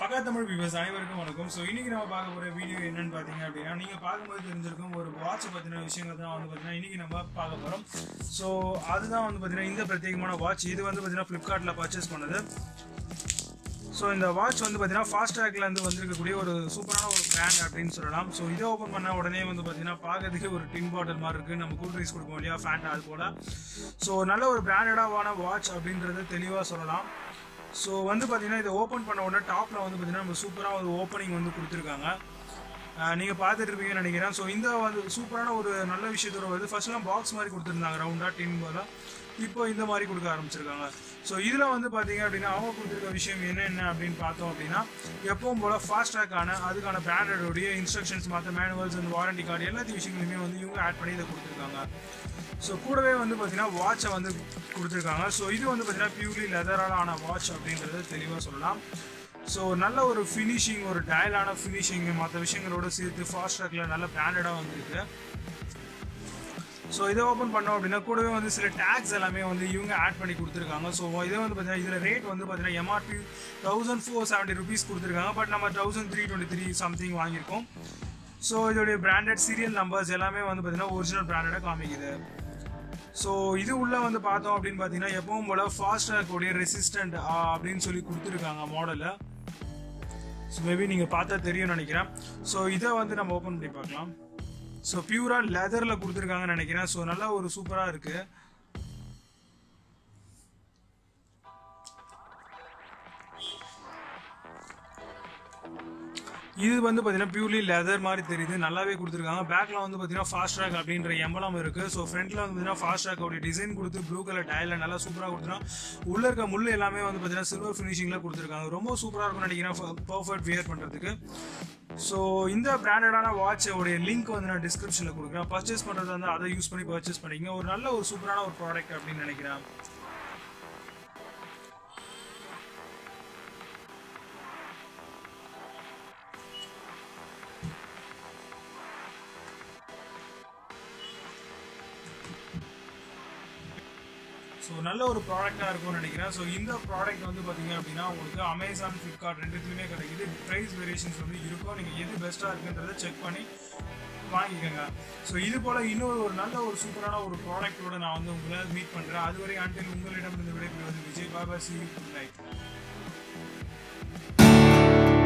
மகா தமிழ் வியூவர்ஸ் அனைவருக்கும் வணக்கம் ஸோ இன்னைக்கு நம்ம பார்க்க போற வீடியோ என்னன்னு பார்த்தீங்க அப்படின்னா நீங்க பார்க்கும்போது தெரிஞ்சிருக்கும் ஒரு வாட்ச் பத்தின விஷயங்கள் தான் வந்து பார்த்தீங்கன்னா இன்னைக்கு நம்ம பார்க்க போறோம் ஸோ அதுதான் வந்து பார்த்தீங்கன்னா இந்த பிரத்யேகமான வாட்ச் இது வந்து பார்த்தீங்கன்னா ஃப்ளிப்கார்ட்டில் பர்ச்சேஸ் பண்ணது ஸோ இந்த வாட்ச் வந்து பார்த்தீங்கன்னா ஃபாஸ்ட் ட்ராக்ல இருந்து வந்திருக்கக்கூடிய ஒரு சூப்பரான ஒரு பிராண்ட் அப்படின்னு சொல்லலாம் ஸோ இதை ஓப்பன் பண்ண உடனே வந்து பார்த்தீங்கன்னா பார்க்கறதுக்கு ஒரு டின் பாட்டில் மாதிரி இருக்குது நம்ம கூல் ட்ரிங்க்ஸ் கொடுப்போம் இல்லையா ஃபேண்ட் அது போல் ஸோ நல்ல ஒரு பிராண்டடான வாட்ச் அப்படின்றத தெளிவாக சொல்லலாம் ஸோ வந்து பார்த்தீங்கன்னா இதை ஓப்பன் பண்ண உடனே டாப்பில் வந்து பார்த்தீங்கன்னா நம்ம சூப்பராக ஒரு ஓப்பனிங் வந்து கொடுத்துருக்காங்க நீங்கள் பார்த்துட்டு இருப்பீங்கன்னு நினைக்கிறேன் ஸோ இந்த வந்து சூப்பரான ஒரு நல்ல விஷயத்தோட வந்து ஃபர்ஸ்ட்லாம் பாக்ஸ் மாதிரி கொடுத்துருந்தாங்க ரவுண்டாக டின் போல இப்போ இந்த மாதிரி கொடுக்க ஆரம்பிச்சிருக்காங்க ஸோ இதில் வந்து பார்த்தீங்க அப்படின்னா அவங்க கொடுத்துருக்க விஷயம் என்ன என்ன அப்படின்னு பார்த்தோம் அப்படின்னா எப்பவும் போல் ஃபாஸ்ட் ட்ராக்கான அதுக்கான பிராண்டடோடைய இன்ஸ்ட்ரக்ஷன்ஸ் மற்ற மேனுவல்ஸ் அந்த வாரண்டி கார்டு எல்லாத்தையும் விஷயங்களுமே வந்து இவங்க ஆட் பண்ணி இதை கொடுத்துருக்காங்க ஸோ கூடவே வந்து பார்த்தீங்கன்னா வாட்சை வந்து கொடுத்துருக்காங்க ஸோ இது வந்து பார்த்தீங்கன்னா பியூர்லி லெதரால் ஆன வாட்ச் அப்படின்றது தெளிவாக சொல்லலாம் ஸோ நல்ல ஒரு ஃபினிஷிங் ஒரு டயலான ஃபினிஷிங் மற்ற விஷயங்களோட சேர்த்து ஃபாஸ்ட் ட்ராக்கில் நல்ல பிராண்டடாக வந்துருக்கு ஸோ இதை ஓப்பன் பண்ணோம் அப்படின்னா கூடவே வந்து சில டேக்ஸ் எல்லாமே வந்து இவங்க ஆட் பண்ணி கொடுத்துருக்காங்க ஸோ இதே வந்து பார்த்தீங்கன்னா இதில் ரேட் வந்து பார்த்தீங்கன்னா MRP thousand four seventy rupees கொடுத்துருக்காங்க பட் நம்ம thousand three twenty three something வாங்கியிருக்கோம் ஸோ இதோடைய பிராண்டட் சீரியல் நம்பர்ஸ் எல்லாமே வந்து பார்த்தீங்கன்னா ஒரிஜினல் பிராண்டடாக காமிக்குது ஸோ இது உள்ள வந்து பார்த்தோம் அப்படின்னு பார்த்தீங்கன்னா எப்பவும் போல ஃபாஸ்ட் ட்ராக்கோடைய ரெசிஸ்டன்ட் அப்படின்னு சொல்லி கொடுத்துருக்காங்க மாடலில் ஸோ மேபி நீங்கள் பார்த்தா தெரியும்னு நினைக்கிறேன் ஸோ இதை வந்து நம்ம ஓப்பன் பண்ணி பார்க்கலாம் ஸோ பியூராக லெதரில் கொடுத்துருக்காங்கன்னு நினைக்கிறேன் ஸோ நல்லா ஒரு சூப்பராக இருக்குது இது வந்து பார்த்தீங்கன்னா பியூர்லி லெதர் மாதிரி தெரியுது நல்லாவே கொடுத்துருக்காங்க பேக்கில் வந்து பார்த்தீங்கன்னா ஃபாஸ்ட் ட்ராக் அப்படின்ற எம்பலம் இருக்குது ஸோ ஃப்ரண்ட்டில் வந்து பார்த்தீங்கன்னா ஃபாஸ்ட் ட்ராக்கோடைய டிசைன் கொடுத்து ப்ளூ கலர் டயலில் நல்லா சூப்பராக கொடுத்துருக்காங்க உள்ளே இருக்க முள் எல்லாமே வந்து பார்த்தீங்கன்னா சில்வர் ஃபினிஷிங்கில் கொடுத்துருக்காங்க ரொம்ப சூப்பராக இருக்கும்னு நினைக்கிறேன் பர்ஃபெக்ட் வியர் பண்ணுறதுக்கு ஸோ இந்த பிராண்டடான வாட்சோடைய லிங்க் வந்து நான் டிஸ்கிரிப்ஷனில் கொடுக்குறேன் பர்ச்சேஸ் பண்ணுறது வந்து அதை யூஸ் பண்ணி பர்ச்சேஸ் பண்ணிங்க ஒரு நல்ல ஒரு சூப்பரான ஒரு ப்ராடக்ட் அப்படின்னு நினைக்கிறேன் ஸோ நல்ல ஒரு ப்ராடக்டாக இருக்கும்னு நினைக்கிறேன் ஸோ இந்த ப்ராடக்ட் வந்து பார்த்தீங்க அப்படின்னா உங்களுக்கு அமேசான் ஃப்ளிப்கார்ட் ரெண்டுத்துலையுமே கிடைக்குது ப்ரைஸ் வேரியேஷன்ஸ் வந்து இருக்கும் நீங்கள் எது பெஸ்ட்டாக இருக்குன்றதை செக் பண்ணி வாங்கிக்கோங்க ஸோ இது போல் இன்னொரு ஒரு நல்ல ஒரு சூப்பரான ஒரு ப்ராடக்ட்டோட நான் வந்து உங்களை மீட் பண்ணுறேன் அதுவரை ஆண்டில் உங்களிடம் இருந்து விடைபெறுவது Vijay Baba C good night